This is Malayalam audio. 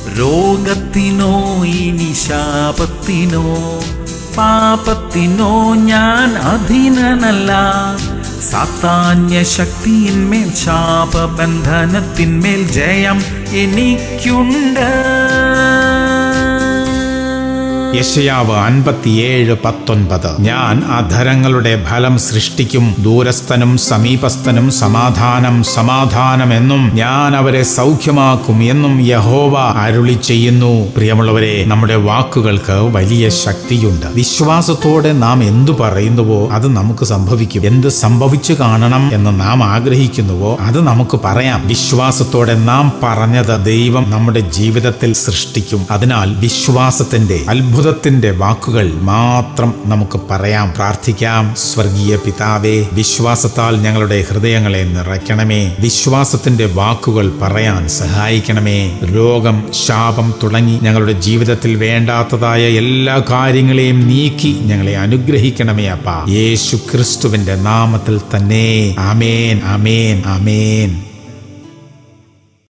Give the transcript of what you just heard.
രോഗത്തിനോ ഇനി ശാപത്തിനോ പാപത്തിനോ ഞാൻ അധീനനല്ല സാത്താന്യ ശക്തിയിന്മേൽ ശാപബന്ധനത്തിന്മേൽ ജയം എനിക്കുണ്ട് യശയാവ് അൻപത്തിയേഴ് പത്തൊൻപത് ഞാൻ അധരങ്ങളുടെ ഫലം സൃഷ്ടിക്കും ദൂരസ്ഥനും സമീപസ്ഥനും സമാധാനം സമാധാനം എന്നും ഞാൻ അവരെ സൗഖ്യമാക്കും എന്നും യഹോവ അരുളി ചെയ്യുന്നു പ്രിയമുള്ളവരെ നമ്മുടെ വാക്കുകൾക്ക് വലിയ ശക്തിയുണ്ട് വിശ്വാസത്തോടെ നാം എന്തു പറയുന്നുവോ അത് നമുക്ക് സംഭവിക്കും എന്ത് സംഭവിച്ചു കാണണം എന്ന് നാം ആഗ്രഹിക്കുന്നുവോ അത് നമുക്ക് പറയാം വിശ്വാസത്തോടെ നാം പറഞ്ഞത് ദൈവം നമ്മുടെ ജീവിതത്തിൽ സൃഷ്ടിക്കും അതിനാൽ വിശ്വാസത്തിന്റെ അത്ഭുതത്തിന്റെ വാക്കുകൾ മാത്രം നമുക്ക് പറയാം പ്രാർത്ഥിക്കാം സ്വർഗീയ പിതാവേ വിശ്വാസത്താൽ ഞങ്ങളുടെ ഹൃദയങ്ങളെ നിറയ്ക്കണമേ വിശ്വാസത്തിന്റെ വാക്കുകൾ പറയാൻ സഹായിക്കണമേ രോഗം ശാപം തുടങ്ങി ഞങ്ങളുടെ ജീവിതത്തിൽ വേണ്ടാത്തതായ എല്ലാ കാര്യങ്ങളെയും നീക്കി ഞങ്ങളെ അനുഗ്രഹിക്കണമേ അപ്പ യേശു ക്രിസ്തുവിന്റെ നാമത്തിൽ തന്നെ ആമേൻ ആമേൻ ആമേൻ